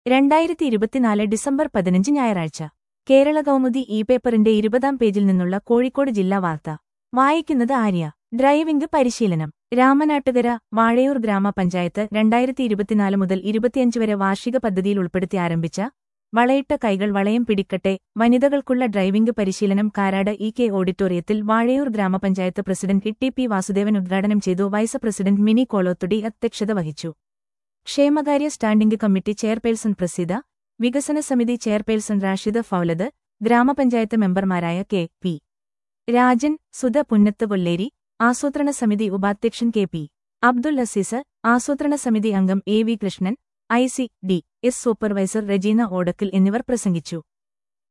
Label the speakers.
Speaker 1: രണ്ടായിരത്തി ഇരുപത്തിനാല് ഡിസംബർ പതിനഞ്ച് ഞായറാഴ്ച കേരള കൗമുദി ഇ പേപ്പറിന്റെ ഇരുപതാം പേജിൽ നിന്നുള്ള കോഴിക്കോട് ജില്ലാ വാർത്ത വായിക്കുന്നത് ആര്യ ഡ്രൈവിംഗ് പരിശീലനം രാമനാട്ടുകര വാഴയൂർ ഗ്രാമപഞ്ചായത്ത് രണ്ടായിരത്തി ഇരുപത്തിനാല് മുതൽ ഇരുപത്തിയഞ്ച് വരെ വാർഷിക പദ്ധതിയിൽ ഉൾപ്പെടുത്തി ആരംഭിച്ച വളയിട്ട കൈകൾ വളയം പിടിക്കട്ടെ വനിതകൾക്കുള്ള ഡ്രൈവിംഗ് പരിശീലനം കാരാട് ഇ കെ ഓഡിറ്റോറിയത്തിൽ വാഴയൂർ ഗ്രാമപഞ്ചായത്ത് പ്രസിഡന്റ് ടി പി വാസുദേവൻ ഉദ്ഘാടനം ചെയ്തു വൈസ് പ്രസിഡന്റ് മിനി കോളോത്തുടി അധ്യക്ഷത വഹിച്ചു ക്ഷേമകാര്യ സ്റ്റാൻഡിംഗ് കമ്മിറ്റി ചെയർപേഴ്സൺ പ്രസിദ്ധ വികസന സമിതി ചെയർപേഴ്സൺ റാഷിദ ഫൌലദ് ഗ്രാമപഞ്ചായത്ത് മെമ്പർമാരായ കെ പി രാജൻ സുധ പുന്നത്ത് കൊല്ലേരി ആസൂത്രണ സമിതി ഉപാധ്യക്ഷൻ കെ പി അബ്ദുൽ അസീസ് ആസൂത്രണ സമിതി അംഗം A V Krishnan I C D S supervisor Regina Odakkil എന്നിവർ പ്രസംഗിച്ചു